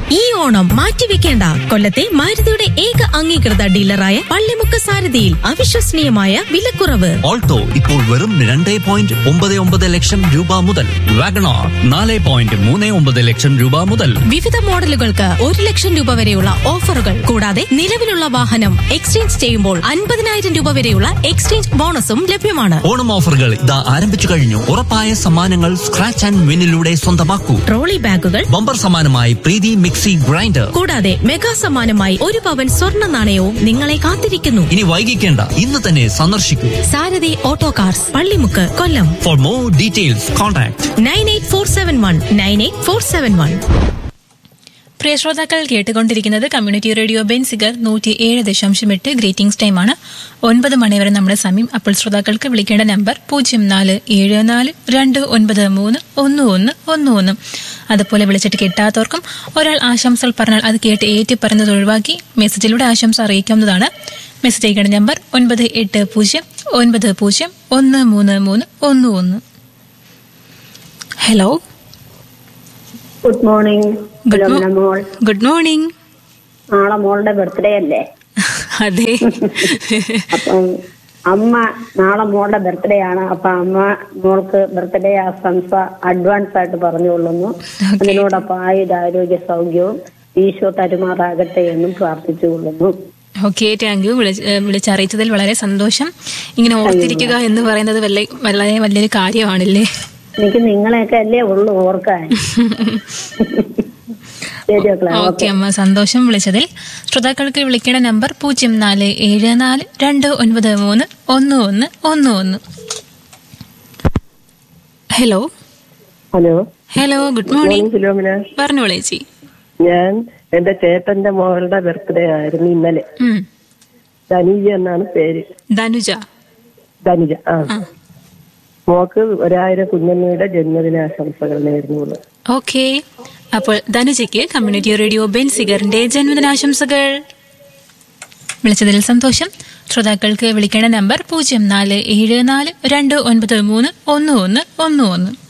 ഈ ഓണം മാറ്റിവെക്കേണ്ട കൊല്ലത്തെ മാരുതിയുടെ ഏക അംഗീകൃത ഡീലറായ പള്ളിമുക്ക് സാരഥിയിൽ അവിശ്വസനീയമായ വിലക്കുറവ് ഓൾട്ടോ ഇപ്പോൾ വെറും രണ്ട് പോയിന്റ് ഒമ്പത് ഒമ്പത് ലക്ഷം രൂപ മുതൽ വാഗണോർ നാല് പോയിന്റ് മൂന്ന് ഒമ്പത് ലക്ഷം രൂപ മുതൽ വിവിധ മോഡലുകൾക്ക് ഒരു ലക്ഷം രൂപ വരെയുള്ള ഓഫറുകൾ കൂടാതെ നിലവിലുള്ള വാഹനം എക്സ്ചേഞ്ച് ചെയ്യുമ്പോൾ അൻപതിനായിരം രൂപ വരെയുള്ള എക്സ്ചേഞ്ച് ബോണസും ലഭ്യമാണ് ഓണം ഓഫറുകൾ ഇതാ ആരംഭിച്ചു കഴിഞ്ഞു ഉറപ്പായ സമ്മാനങ്ങൾ സ്ക്രാച്ച് ആൻഡ് വിന്നിലൂടെ സ്വന്തമാക്കൂ ട്രോളി ബാഗുകൾ ബമ്പർ സമ്മാനമായി പ്രീതി മിക്സി ഗ്രൈൻഡർ കൂടാതെ മെഗാ സമ്മാനമായി ഒരു പവൻ സ്വർണ്ണ നാണയവും നിങ്ങളെ കാത്തിരിക്കുന്നു ഇനി വൈകിക്കേണ്ട ഇന്ന് തന്നെ സന്ദർശിക്കൂ Sarathi auto cars Pallimukku Kollam for more details contact nine eight four seven one nine eight four seven one പ്രിയ ശ്രോതാക്കൾ കേട്ടുകൊണ്ടിരിക്കുന്നത് കമ്മ്യൂണിറ്റി റേഡിയോ ബെൻസിഗർ നൂറ്റി ഏഴ് ദശാംശം എട്ട് ഗ്രീറ്റിംഗ്സ് ടൈമാണ് ഒൻപത് മണിവരെ നമ്മുടെ സമയം അപ്പോൾ ശ്രോതാക്കൾക്ക് വിളിക്കേണ്ട നമ്പർ പൂജ്യം നാല് ഏഴ് നാല് രണ്ട് ഒൻപത് മൂന്ന് ഒന്ന് ഒന്ന് ഒന്ന് ഒന്ന് അതുപോലെ വിളിച്ചിട്ട് കിട്ടാത്തവർക്കും ഒരാൾ ആശംസകൾ പറഞ്ഞാൽ അത് കേട്ട് ഏറ്റി പറയുന്നത് ഒഴിവാക്കി മെസ്സേജിലൂടെ ആശംസ അറിയിക്കാവുന്നതാണ് മെസ്സേജ് അയക്കേണ്ട നമ്പർ ഒൻപത് എട്ട് പൂജ്യം ഒൻപത് പൂജ്യം ഒന്ന് മൂന്ന് മൂന്ന് ഒന്ന് ഒന്ന് hello good morning Good mo- Philomina മോൾ ഗുഡ് മോർണിംഗ് നാളെ മോളുടെ ബർത്ത്ഡേ അല്ലേ അതെ അപ്പം അമ്മ നാളെ മോളുടെ ബർത്ത്ഡേ ആണ് അപ്പൊ അമ്മ മോൾക്ക് ബർത്ത്ഡേ ആശംസ അഡ്വാൻസ് ആയിട്ട് പറഞ്ഞുകൊള്ളുന്നു അതിനോടൊപ്പം ആയുധ ആരോഗ്യ സൗഖ്യവും ഈശോ തരുമാറാകട്ടെ എന്നും പ്രാർത്ഥിച്ചുകൊള്ളുന്നു ഓക്കെ താങ്ക് യു വിളിച്ചറിയിച്ചതിൽ വളരെ സന്തോഷം ഇങ്ങനെ ഓർത്തിരിക്കുക എന്ന് പറയുന്നത് വല്ല വളരെ വലിയൊരു കാര്യമാണല്ലേ എനിക്ക് നിങ്ങളെയൊക്കെ അല്ലേ ഉള്ളു ഓർക്കാൻ ശരി മക്കളെ ഓക്കെ അമ്മ സന്തോഷം വിളിച്ചതിൽ ശ്രോതാക്കൾക്ക് വിളിക്കേണ്ട നമ്പർ പൂജ്യം നാല് ഏഴ് നാല് രണ്ട് ഒൻപത് മൂന്ന് ഒന്ന് ഒന്ന് ഒന്ന് ഒന്ന് hello hello hello good morning Philomina പറഞ്ഞോളൂ ചേച്ചി ഞാൻ എന്റെ ചേട്ടന്റെ മോളുടെ ബർത്ത്ഡേ ആയിരുന്നു ഇന്നലെ ഉം. ധനുജ എന്നാണ് പേര് ധനുജ ധനുജ ആ ആ മോക്ക് ഒരായിരം കുഞ്ഞമ്മയുടെ ജന്മദിനാശംസകൾ നേരുന്നുള്ളു ഓക്കെ അപ്പോൾ ധനുജയ്ക്ക് കമ്മ്യൂണിറ്റി റേഡിയോ ബെൻസിഗറിന്റെ ജന്മദിനാശംസകൾ വിളിച്ചതിൽ സന്തോഷം ശ്രോതാക്കൾക്ക് വിളിക്കേണ്ട നമ്പർ പൂജ്യം നാല് ഏഴ് നാല് രണ്ട് ഒൻപത് മൂന്ന് ഒന്ന് ഒന്ന് ഒന്ന് ഒന്ന്